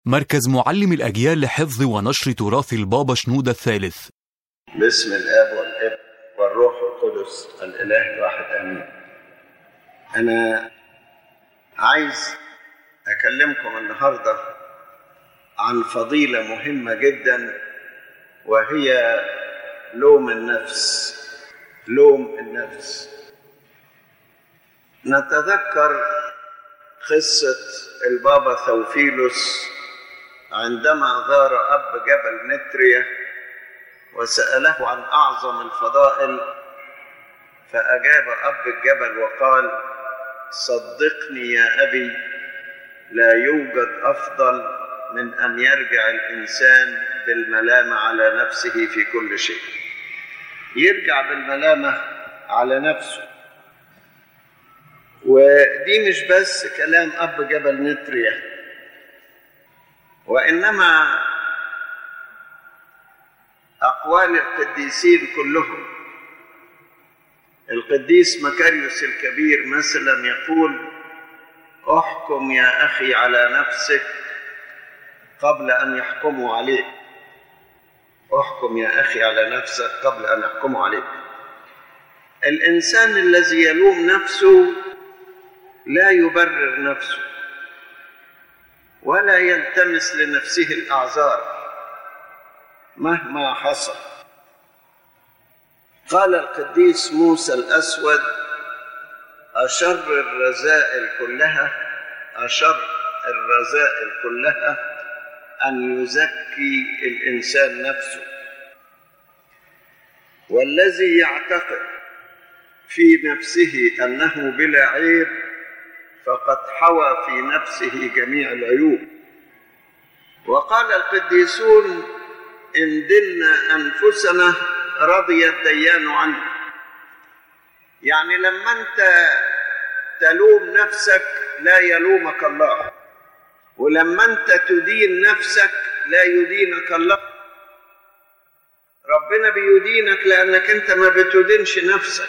مركز معلم الأجيال لحفظ ونشر تراث البابا شنودة الثالث باسم الاب والابن والروح القدس الاله الواحد امين انا عايز اكلمكم النهارده عن فضيله مهمه جدا وهي لوم النفس لوم النفس نتذكر قصه البابا ثوفيلوس عندما زار اب جبل نتريا وسأله عن أعظم الفضائل فأجاب أب الجبل وقال صدقني يا أبي لا يوجد أفضل من أن يرجع الإنسان بالملامة على نفسه في كل شيء يرجع بالملامة على نفسه ودي مش بس كلام أب جبل نتريا وإنما أقوال القديسين كلهم القديس مكاريوس الكبير مثلا يقول احكم يا أخي على نفسك قبل أن يحكموا عليك احكم يا أخي على نفسك قبل أن يحكموا عليك الإنسان الذي يلوم نفسه لا يبرر نفسه ولا يلتمس لنفسه الأعذار مهما حصل قال القديس موسى الأسود أشر الرذائل كلها أشر الرذائل كلها أن يزكي الإنسان نفسه والذي يعتقد في نفسه أنه بلا عيب فقد حوى في نفسه جميع العيوب وقال القديسون إن دلنا أنفسنا رضي الديان عنا يعني لما أنت تلوم نفسك لا يلومك الله ولما أنت تدين نفسك لا يدينك الله ربنا بيدينك لأنك أنت ما بتدينش نفسك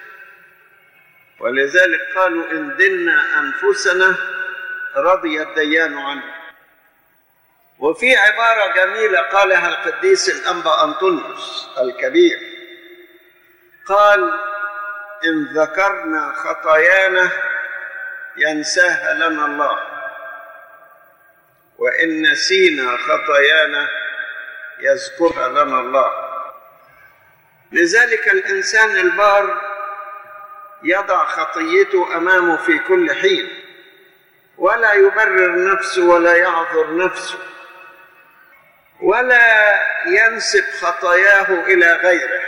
ولذلك قالوا إن دلنا أنفسنا رضي الديان عنا وفي عبارة جميلة قالها القديس الأنبا أنطونيوس الكبير قال إن ذكرنا خطايانا ينساها لنا الله وإن نسينا خطايانا يذكرها لنا الله لذلك الإنسان البار يضع خطيته أمامه في كل حين ولا يبرر نفسه ولا يعذر نفسه ولا ينسب خطاياه الى غيره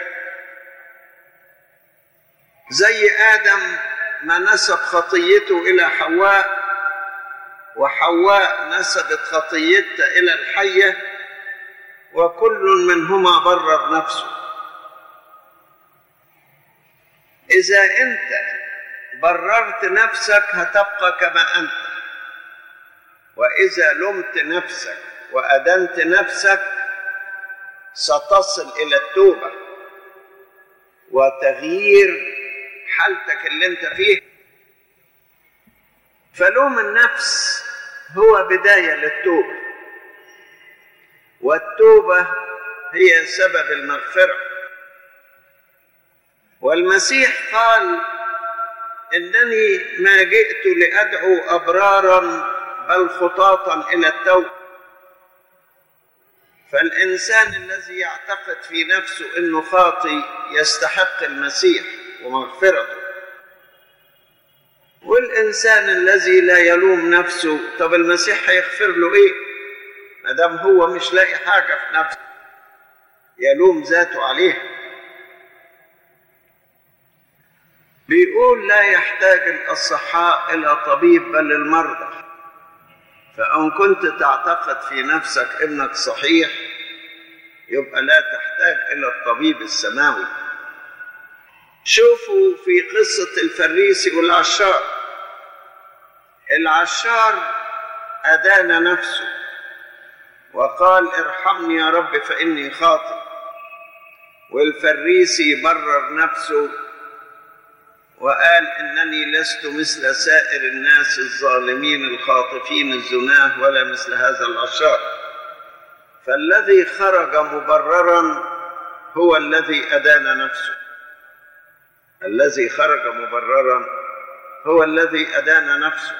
زي ادم ما نسب خطيته الى حواء وحواء نسبت خطيتها الى الحيه وكل منهما برر نفسه اذا انت بررت نفسك هتبقى كما انت واذا لمت نفسك وأدنت نفسك ستصل إلى التوبة وتغيير حالتك اللي انت فيه فلوم النفس هو بداية للتوبة والتوبة هي سبب المغفرة والمسيح قال إنني ما جئت لأدعو أبرارا بل خطاطا إلى التوبة فالإنسان الذي يعتقد في نفسه أنه خاطي يستحق المسيح ومغفرته والإنسان الذي لا يلوم نفسه طب المسيح هيغفر له إيه؟ ما دام هو مش لاقي حاجة في نفسه يلوم ذاته عليها بيقول لا يحتاج الأصحاء إلى طبيب بل المرضى فإن كنت تعتقد في نفسك إنك صحيح يبقى لا تحتاج إلى الطبيب السماوي شوفوا في قصة الفريسي والعشار العشار أدان نفسه وقال ارحمني يا رب فإني خاطئ والفريسي برر نفسه وقال إنني لست مثل سائر الناس الظالمين الخاطفين الزناه ولا مثل هذا العشار فالذي خرج مبررا هو الذي أدان نفسه الذي خرج مبررا هو الذي أدان نفسه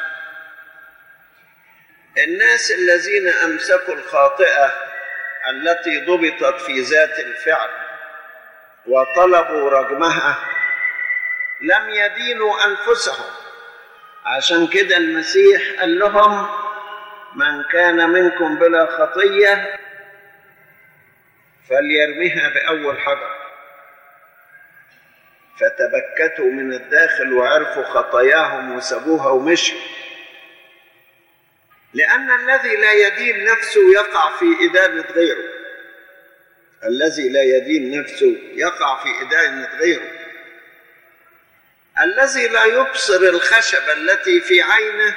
الناس الذين أمسكوا الخاطئة التي ضبطت في ذات الفعل وطلبوا رجمها لم يدينوا أنفسهم عشان كده المسيح قال لهم من كان منكم بلا خطية فليرميها بأول حجر فتبكتوا من الداخل وعرفوا خطاياهم وسابوها ومشوا لأن الذي لا يدين نفسه يقع في إدانة غيره الذي لا يدين نفسه يقع في إدانة غيره الذي لا يبصر الخشبة التي في عينه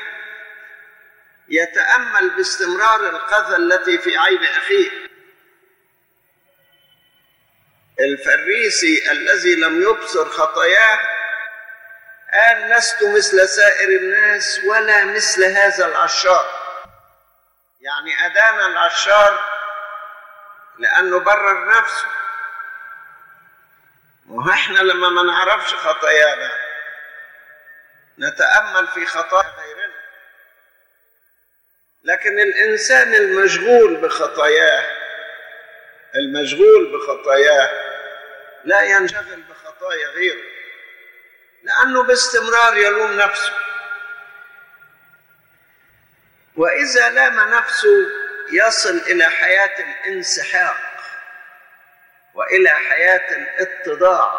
يتأمل باستمرار القذى التي في عين أخيه الفريسي الذي لم يبصر خطاياه قال لست مثل سائر الناس ولا مثل هذا العشار يعني أدان العشار لأنه برر نفسه وإحنا لما ما نعرفش خطايانا نتأمل في خطايا غيرنا لكن الإنسان المشغول بخطاياه المشغول بخطاياه لا ينشغل بخطايا غيره لأنه باستمرار يلوم نفسه وإذا لام نفسه يصل إلى حياة الانسحاق وإلى حياة الاتضاع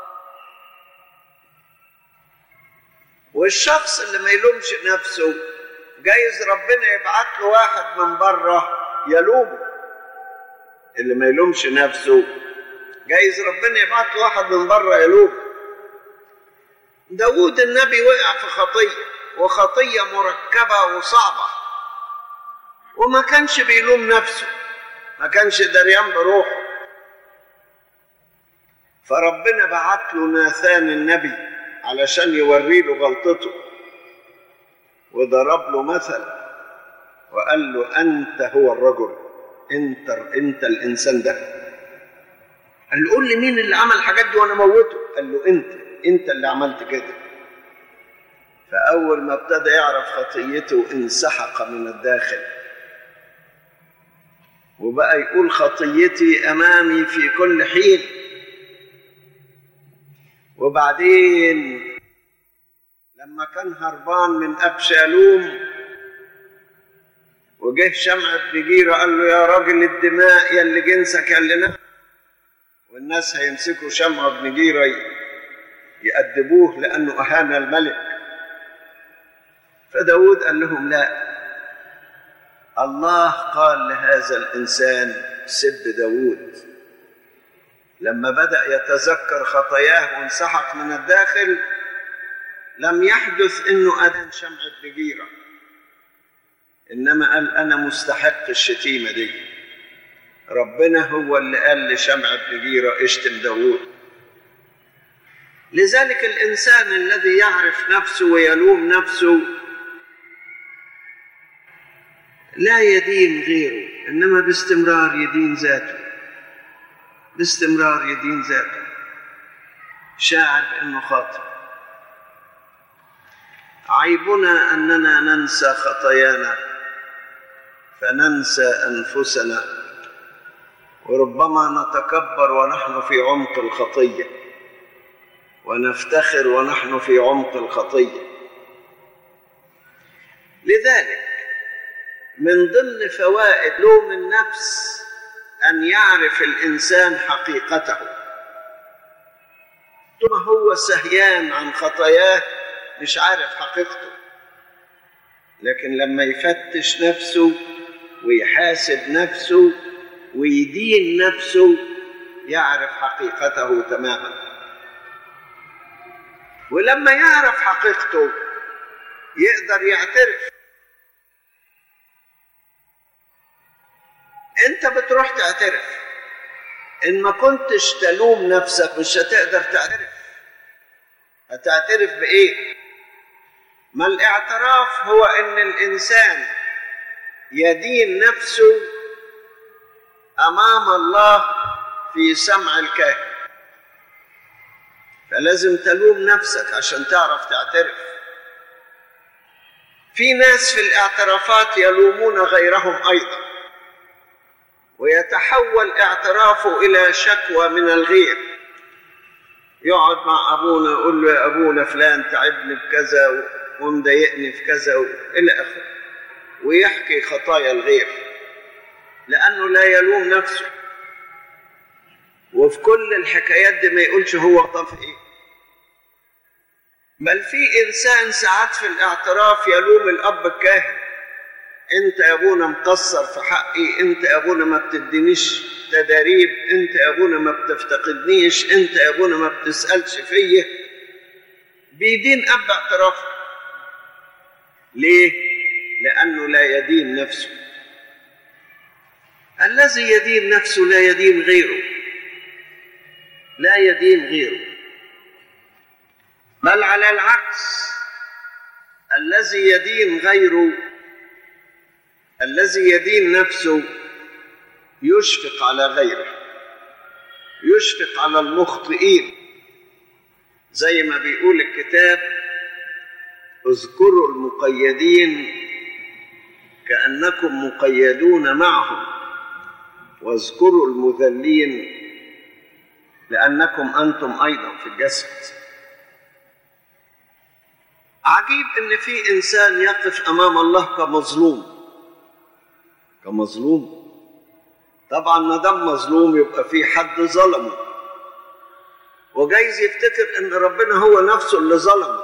والشخص اللي ما يلومش نفسه جايز ربنا يبعت له واحد من بره يلومه اللي ما يلومش نفسه جايز ربنا يبعت له واحد من بره يلومه داود النبي وقع في خطية وخطية مركبة وصعبة وما كانش بيلوم نفسه ما كانش دريان بروحه فربنا بعت له ناثان النبي علشان يوري له غلطته وضرب له مثل وقال له انت هو الرجل انت انت الانسان ده قال له قول لي مين اللي عمل الحاجات دي وانا موته قال له انت انت اللي عملت كده فاول ما ابتدى يعرف خطيته انسحق من الداخل وبقى يقول خطيتي امامي في كل حين وبعدين لما كان هربان من ابشالوم وجه شمع بن جيره قال له يا راجل الدماء يا اللي جنسك يا اللي والناس هيمسكوا شمع بن جيره يأدبوه لأنه أهان الملك فداود قال لهم لا الله قال لهذا الإنسان سب داود لما بدأ يتذكر خطاياه وانسحق من الداخل لم يحدث انه أدان شمع بجيرة إنما قال أنا مستحق الشتيمة دي ربنا هو اللي قال لشمع بجيرة اشتم داود لذلك الإنسان الذي يعرف نفسه ويلوم نفسه لا يدين غيره إنما باستمرار يدين ذاته باستمرار يدين ذاته شاعر بأنه خاطئ عيبنا أننا ننسى خطايانا فننسى أنفسنا وربما نتكبر ونحن في عمق الخطيه ونفتخر ونحن في عمق الخطيه لذلك من ضمن فوائد لوم النفس ان يعرف الانسان حقيقته ثم هو سهيان عن خطاياه مش عارف حقيقته لكن لما يفتش نفسه ويحاسب نفسه ويدين نفسه يعرف حقيقته تماما ولما يعرف حقيقته يقدر يعترف انت بتروح تعترف ان ما كنتش تلوم نفسك مش هتقدر تعترف هتعترف بايه ما الاعتراف هو ان الانسان يدين نفسه امام الله في سمع الكاهن فلازم تلوم نفسك عشان تعرف تعترف في ناس في الاعترافات يلومون غيرهم ايضا ويتحول اعترافه الى شكوى من الغير يقعد مع ابونا يقول له يا ابونا فلان تعبني بكذا ومضايقني في كذا الى اخره ويحكي خطايا الغير لانه لا يلوم نفسه وفي كل الحكايات دي ما يقولش هو طف ايه بل في انسان ساعات في الاعتراف يلوم الاب الكاهن انت يا ابونا مقصر في حقي انت يا ابونا ما بتدينيش تداريب انت يا ابونا ما بتفتقدنيش انت يا ابونا ما بتسالش فيا بيدين اب اعترافه ليه لانه لا يدين نفسه الذي يدين نفسه لا يدين غيره لا يدين غيره بل على العكس الذي يدين غيره الذي يدين نفسه يشفق على غيره يشفق على المخطئين زي ما بيقول الكتاب اذكروا المقيدين كانكم مقيدون معهم واذكروا المذلين لانكم انتم ايضا في الجسد عجيب ان في انسان يقف امام الله كمظلوم كمظلوم طبعا ما دام مظلوم يبقى في حد ظلمه وجايز يفتكر ان ربنا هو نفسه اللي ظلمه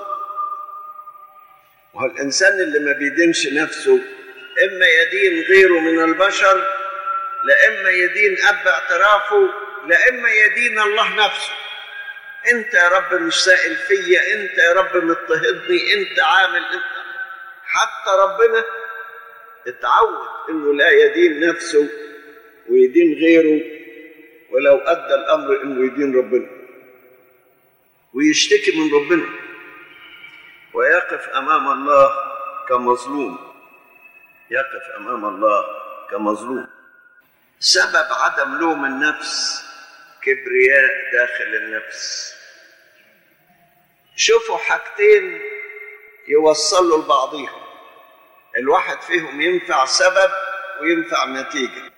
وهو الانسان اللي ما بيدينش نفسه اما يدين غيره من البشر لا اما يدين اب اعترافه لا اما يدين الله نفسه انت يا رب مش سائل فيا انت يا رب مضطهدني انت عامل انت حتى ربنا اتعود انه لا يدين نفسه ويدين غيره ولو ادى الامر انه يدين ربنا ويشتكي من ربنا ويقف امام الله كمظلوم يقف امام الله كمظلوم سبب عدم لوم النفس كبرياء داخل النفس شوفوا حاجتين يوصلوا لبعضيهم الواحد فيهم ينفع سبب وينفع نتيجة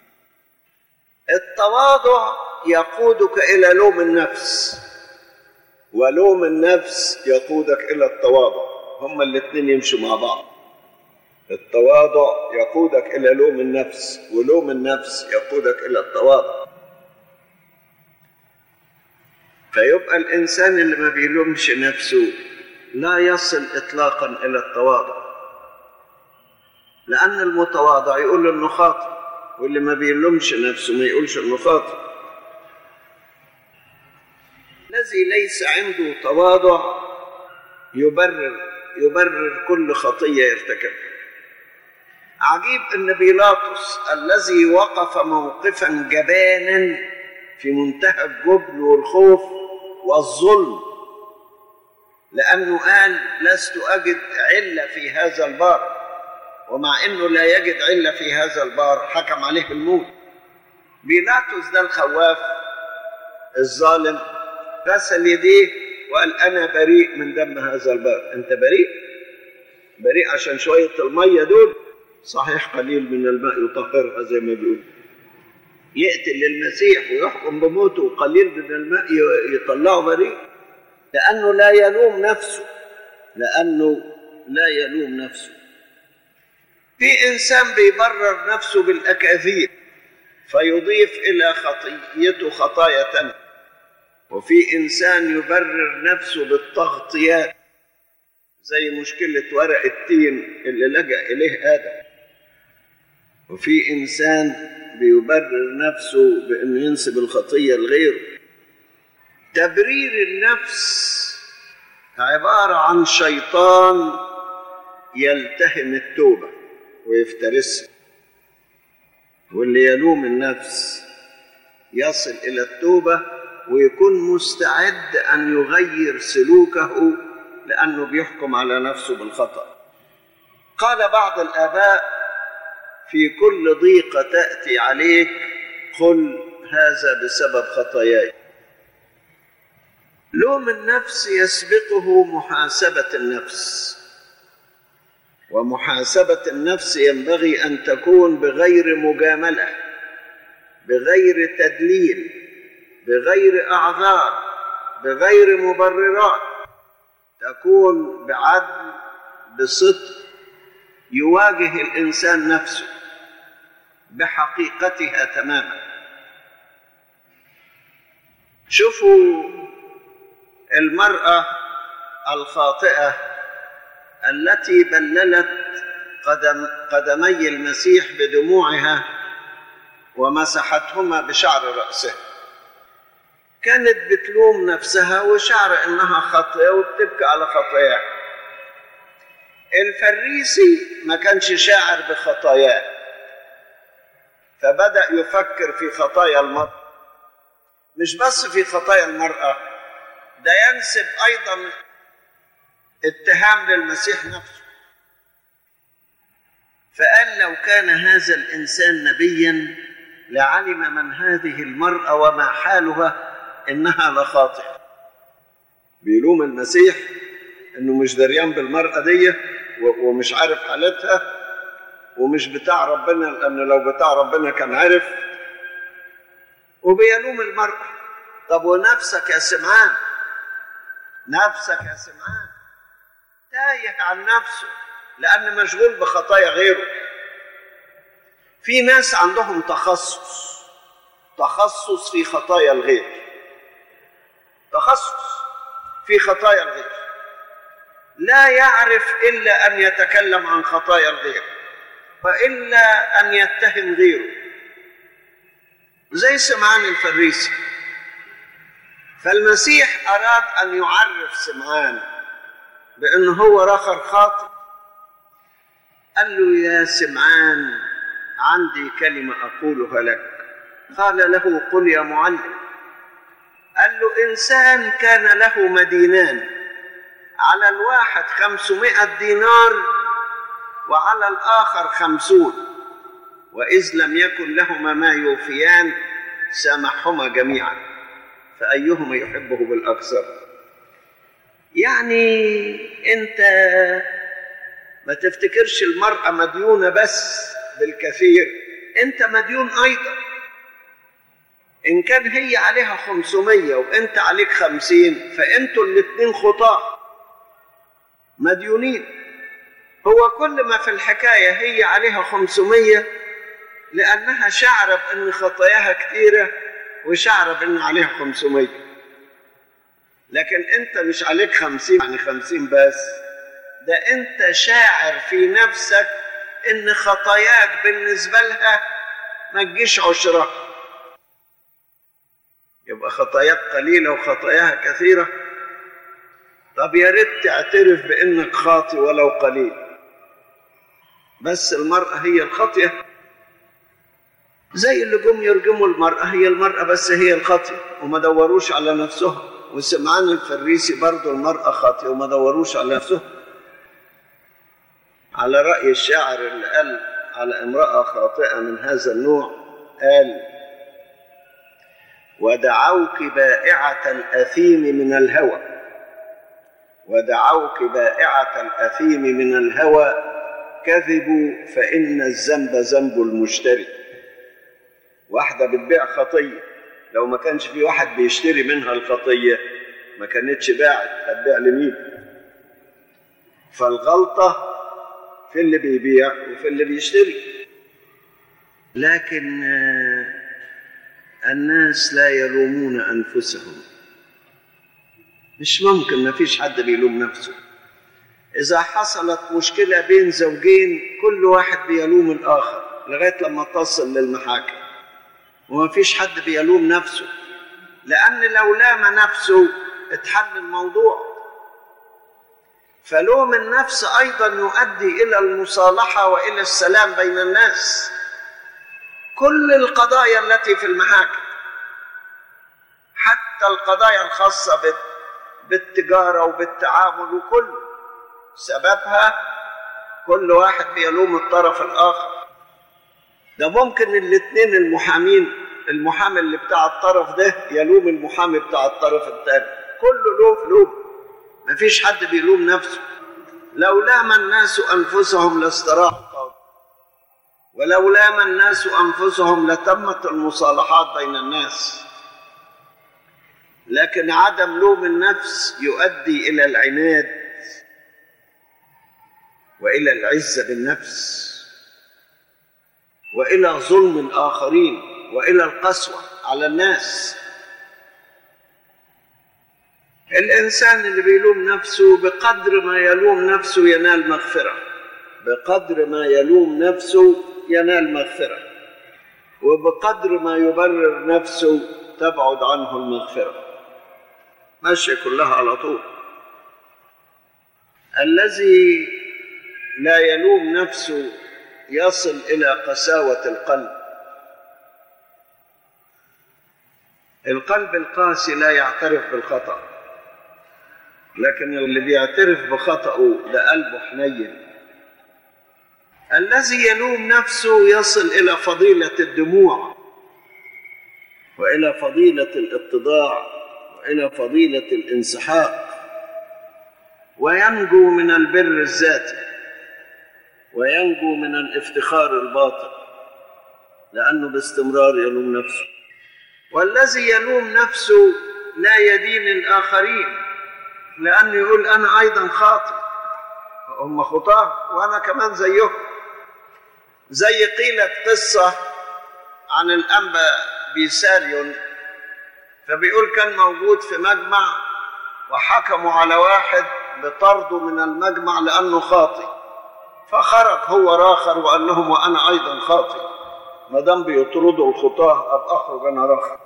التواضع يقودك إلى لوم النفس ولوم النفس يقودك إلى التواضع هما الاثنين يمشوا مع بعض التواضع يقودك إلى لوم النفس ولوم النفس يقودك إلى التواضع فيبقى الإنسان اللي ما بيلومش نفسه لا يصل إطلاقا إلى التواضع لأن المتواضع يقول إنه خاطئ واللي ما بيلومش نفسه ما يقولش إنه خاطئ الذي ليس عنده تواضع يبرر يبرر كل خطية يرتكبها عجيب ان بيلاطس الذي وقف موقفا جبانا في منتهى الجبن والخوف والظلم لانه قال لست اجد عله في هذا البار ومع انه لا يجد عله في هذا البار حكم عليه بالموت بيلاطس ده الخواف الظالم غسل يديه وقال انا بريء من دم هذا البار انت بريء بريء عشان شويه الميه دول صحيح قليل من الماء يطهرها زي ما بيقول يقتل المسيح ويحكم بموته وقليل من الماء يطلعه بريء لأنه لا يلوم نفسه لأنه لا يلوم نفسه في إنسان بيبرر نفسه بالأكاذيب فيضيف إلى خطيته خطايا تانية وفي إنسان يبرر نفسه بالتغطيات زي مشكلة ورق التين اللي لجأ إليه آدم وفي إنسان بيبرر نفسه بأنه ينسب الخطية لغيره تبرير النفس عبارة عن شيطان يلتهم التوبة ويفترسها واللي يلوم النفس يصل إلى التوبة ويكون مستعد أن يغير سلوكه لأنه بيحكم على نفسه بالخطأ قال بعض الآباء في كل ضيقة تأتي عليك قل هذا بسبب خطاياي لوم النفس يسبقه محاسبة النفس ومحاسبة النفس ينبغي أن تكون بغير مجاملة بغير تدليل بغير أعذار بغير مبررات تكون بعدل بصدق يواجه الإنسان نفسه بحقيقتها تماما شوفوا المرأة الخاطئة التي بللت قدم قدمي المسيح بدموعها ومسحتهما بشعر رأسها كانت بتلوم نفسها وشعر انها خطيه وبتبكي على خطاياها الفريسي ما كانش شاعر بخطاياه فبدا يفكر في خطايا المراه مش بس في خطايا المراه ده ينسب ايضا اتهام للمسيح نفسه فقال لو كان هذا الانسان نبيا لعلم من هذه المراه وما حالها انها لخاطئه بيلوم المسيح انه مش دريان بالمراه دي ومش عارف حالتها ومش بتاع ربنا لانه لو بتاع ربنا كان عرف وبيلوم المراه طب ونفسك يا سمعان نفسك يا سمعان تايه عن نفسه لان مشغول بخطايا غيره في ناس عندهم تخصص تخصص في خطايا الغير تخصص في خطايا الغير لا يعرف الا ان يتكلم عن خطايا الغير والا ان يتهم غيره زي سمعان الفريسي فالمسيح اراد ان يعرف سمعان بانه هو رخر خاطئ قال له يا سمعان عندي كلمه اقولها لك قال له قل يا معلم قال له إنسان كان له مدينان على الواحد خمسمائة دينار وعلى الآخر خمسون وإذ لم يكن لهما ما يوفيان سامحهما جميعا فأيهما يحبه بالأكثر يعني أنت ما تفتكرش المرأة مديونة بس بالكثير أنت مديون أيضا إن كان هي عليها خمسمية وأنت عليك خمسين فأنتوا الاتنين خطاة مديونين هو كل ما في الحكاية هي عليها خمسمية لأنها شعر بأن خطاياها كثيرة وشعر بأن عليها خمسمية لكن أنت مش عليك خمسين يعني خمسين بس ده أنت شاعر في نفسك أن خطاياك بالنسبة لها ما تجيش عشرها يبقى خطاياك قليلة وخطاياها كثيرة طب يا ريت تعترف بانك خاطئ ولو قليل بس المرأة هي الخاطئة زي اللي جم يرجموا المرأة هي المرأة بس هي الخاطئة وما دوروش على نفسها وسمعان الفريسي برضه المرأة خاطئة وما دوروش على نفسها على رأي الشاعر اللي قال على امرأة خاطئة من هذا النوع قال ودعوك بائعة الأثيم من الهوى ودعوك بائعة الأثيم من الهوى كذبوا فإن الذنب ذنب المشتري واحدة بتبيع خطية لو ما كانش في واحد بيشتري منها الخطية ما كانتش باعت هتبيع لمين فالغلطة في اللي بيبيع وفي اللي بيشتري لكن الناس لا يلومون أنفسهم مش ممكن ما فيش حد بيلوم نفسه إذا حصلت مشكلة بين زوجين كل واحد بيلوم الآخر لغاية لما تصل للمحاكم وما فيش حد بيلوم نفسه لأن لو لام نفسه اتحل الموضوع فلوم النفس أيضا يؤدي إلى المصالحة وإلى السلام بين الناس كل القضايا التي في المحاكم حتى القضايا الخاصة بالتجارة وبالتعامل وكله سببها كل واحد بيلوم الطرف الآخر ده ممكن الاثنين المحامين المحامي اللي بتاع الطرف ده يلوم المحامي بتاع الطرف الثاني كله له في لوم مفيش حد بيلوم نفسه لو لام الناس انفسهم لاستراح القوم ولو لام الناس انفسهم لتمت المصالحات بين الناس لكن عدم لوم النفس يؤدي الى العناد والى العزه بالنفس والى ظلم الاخرين والى القسوه على الناس الانسان اللي بيلوم نفسه بقدر ما يلوم نفسه ينال مغفره بقدر ما يلوم نفسه ينال مغفره وبقدر ما يبرر نفسه تبعد عنه المغفره ماشيه كلها على طول الذي لا يلوم نفسه يصل الى قساوه القلب القلب القاسي لا يعترف بالخطأ لكن اللي بيعترف بخطأه ده قلبه حنين الذي يلوم نفسه يصل إلى فضيلة الدموع وإلى فضيلة الاتضاع وإلى فضيلة الانسحاق وينجو من البر الذاتي وينجو من الافتخار الباطل لأنه باستمرار يلوم نفسه والذي يلوم نفسه لا يدين الآخرين لأنه يقول أنا أيضا خاطئ هم خطاة وأنا كمان زيهم زي قيلت قصة عن الأنبا بيساريون فبيقول كان موجود في مجمع وحكموا على واحد بطرده من المجمع لأنه خاطئ فخرج هو راخر وقال لهم وأنا أيضا خاطئ ما دام بيطردوا الخطاه ابقى اخرج انا راخر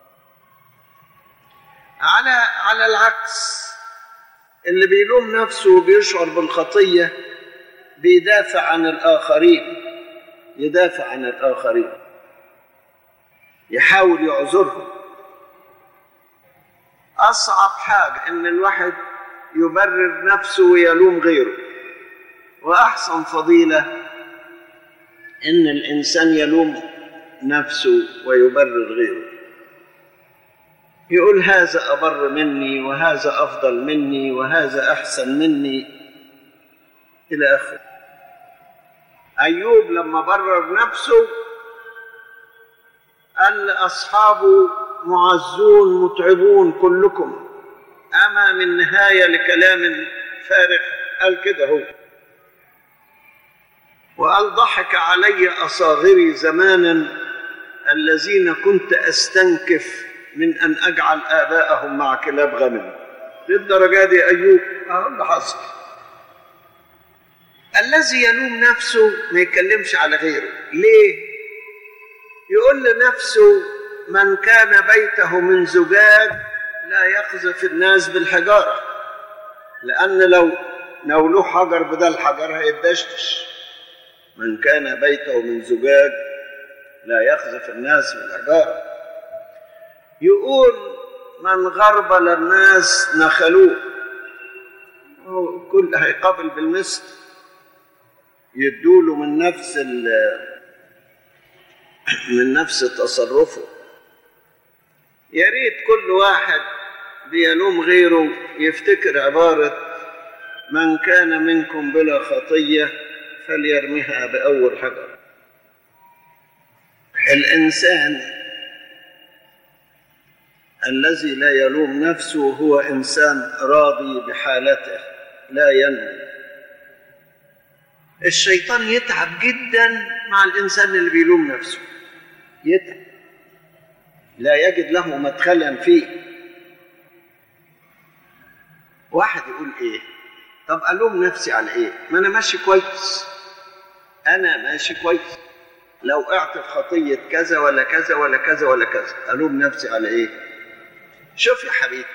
على على العكس اللي بيلوم نفسه وبيشعر بالخطيه بيدافع عن الاخرين يدافع عن الاخرين يحاول يعذرهم اصعب حاجه ان الواحد يبرر نفسه ويلوم غيره واحسن فضيله ان الانسان يلوم نفسه ويبرر غيره يقول هذا ابر مني وهذا افضل مني وهذا احسن مني الى اخره ايوب لما برر نفسه قال لاصحابه معزون متعبون كلكم اما من نهايه لكلام فارغ قال كده هو وقال ضحك علي أصاغري زمانا الذين كنت أستنكف من أن أجعل آباءهم مع كلاب غنم للدرجة دي أيوب أهو اللي حصل الذي يلوم نفسه ما يتكلمش على غيره ليه يقول لنفسه من كان بيته من زجاج لا يقذف الناس بالحجارة لأن لو لو له حجر بدل حجر هيدشتش من كان بيته من زجاج لا يقذف الناس بالحجارة يقول من غربل الناس نخلوه كل هيقابل بالمثل يدوله من نفس من نفس تصرفه يا ريت كل واحد بيلوم غيره يفتكر عبارة من كان منكم بلا خطيه فليرمها بأول حجر الإنسان الذي لا يلوم نفسه هو إنسان راضي بحالته لا ينمو الشيطان يتعب جدا مع الإنسان اللي بيلوم نفسه يتعب لا يجد له مدخلا فيه واحد يقول ايه طب الوم نفسي على ايه ما انا ماشي كويس انا ماشي كويس لو وقعت في خطيه كذا ولا كذا ولا كذا ولا كذا الوم نفسي على ايه شوف يا حبيبي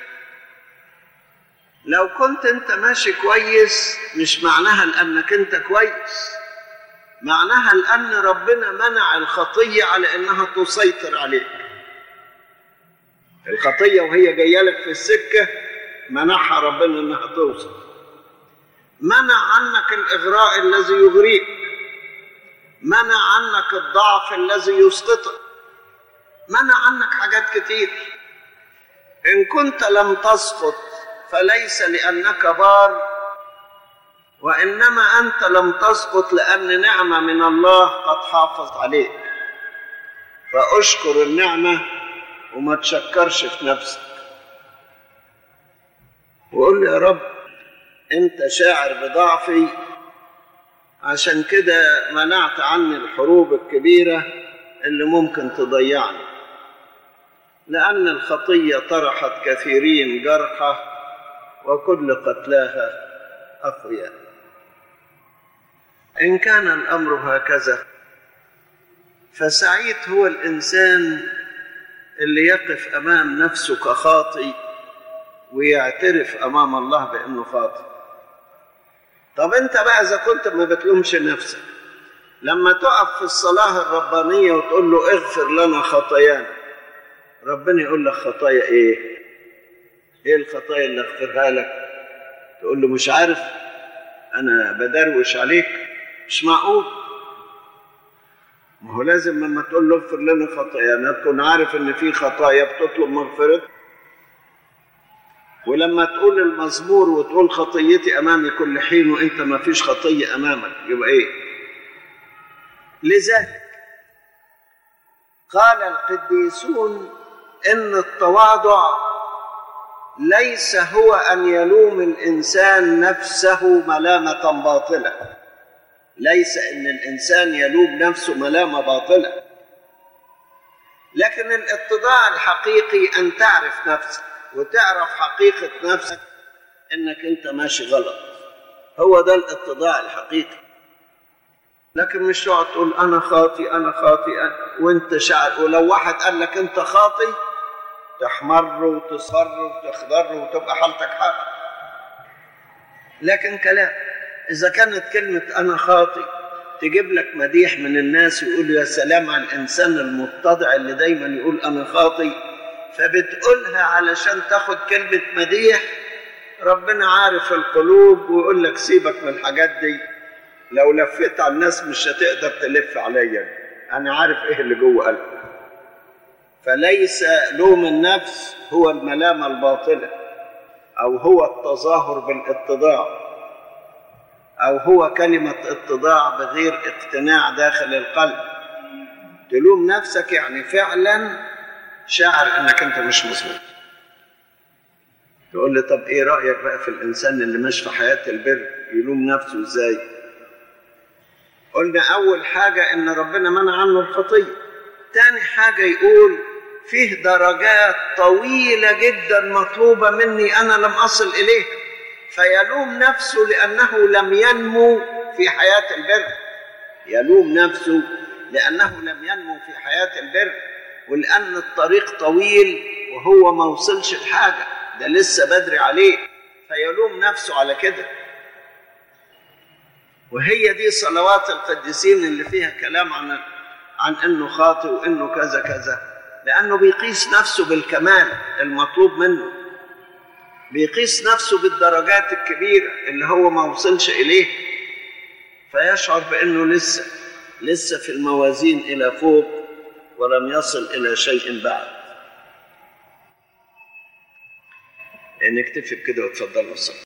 لو كنت انت ماشي كويس مش معناها لانك انت كويس معناها لان ربنا منع الخطيه على انها تسيطر عليك الخطية وهي جاية لك في السكة منعها ربنا انها توصل منع عنك الإغراء الذي يغريك منع عنك الضعف الذي يسقطك منع عنك حاجات كتير إن كنت لم تسقط فليس لأنك بار وإنما أنت لم تسقط لأن نعمة من الله قد حافظ عليك فأشكر النعمة وما تشكرش في نفسك وقول يا رب أنت شاعر بضعفي عشان كده منعت عني الحروب الكبيرة اللي ممكن تضيعني لأن الخطية طرحت كثيرين جرحى وكل قتلاها أقوياء إن كان الأمر هكذا فسعيد هو الإنسان اللي يقف أمام نفسه كخاطئ ويعترف أمام الله بأنه خاطئ طب أنت بقى إذا كنت ما بتلومش نفسك لما تقف في الصلاة الربانية وتقول له اغفر لنا خطايانا ربنا يقول لك خطايا ايه ايه الخطايا اللي اغفرها لك تقول له مش عارف انا بدروش عليك مش معقول ما هو لازم لما تقول له اغفر لنا خطايانا تكون عارف ان في خطايا بتطلب مغفرتها ولما تقول المزمور وتقول خطيتي امامي كل حين وانت ما فيش خطيه امامك يبقى ايه لذلك قال القديسون ان التواضع ليس هو ان يلوم الانسان نفسه ملامه باطله ليس ان الانسان يلوم نفسه ملامه باطله لكن الاتضاع الحقيقي ان تعرف نفسك وتعرف حقيقه نفسك انك انت ماشي غلط هو ده الاتضاع الحقيقي لكن مش تقعد تقول انا خاطي انا خاطي أنا وانت شعر ولو واحد قال لك انت خاطي تحمر وتصفر وتخضر وتبقى حالتك حق لكن كلام اذا كانت كلمه انا خاطي تجيب لك مديح من الناس ويقول يا سلام على الانسان المتضع اللي دايما يقول انا خاطي فبتقولها علشان تاخد كلمه مديح ربنا عارف القلوب ويقول لك سيبك من الحاجات دي لو لفيت على الناس مش هتقدر تلف عليا انا عارف ايه اللي جوه قلبي فليس لوم النفس هو الملامه الباطله او هو التظاهر بالاتضاع او هو كلمه اتضاع بغير اقتناع داخل القلب تلوم نفسك يعني فعلا شاعر انك انت مش مظبوط تقول لي طب ايه رايك بقى في الانسان اللي مش في حياه البر يلوم نفسه ازاي قلنا أول حاجة إن ربنا منع عنه الخطية تاني حاجة يقول فيه درجات طويلة جدا مطلوبة مني أنا لم أصل إليها فيلوم نفسه لأنه لم ينمو في حياة البر يلوم نفسه لأنه لم ينمو في حياة البر ولأن الطريق طويل وهو ما وصلش لحاجة ده لسه بدري عليه فيلوم نفسه على كده وهي دي صلوات القديسين اللي فيها كلام عن عن انه خاطئ وانه كذا كذا لانه بيقيس نفسه بالكمال المطلوب منه بيقيس نفسه بالدرجات الكبيره اللي هو ما وصلش اليه فيشعر بانه لسه لسه في الموازين الى فوق ولم يصل الى شيء بعد نكتفي بكده وتفضلوا الصلاة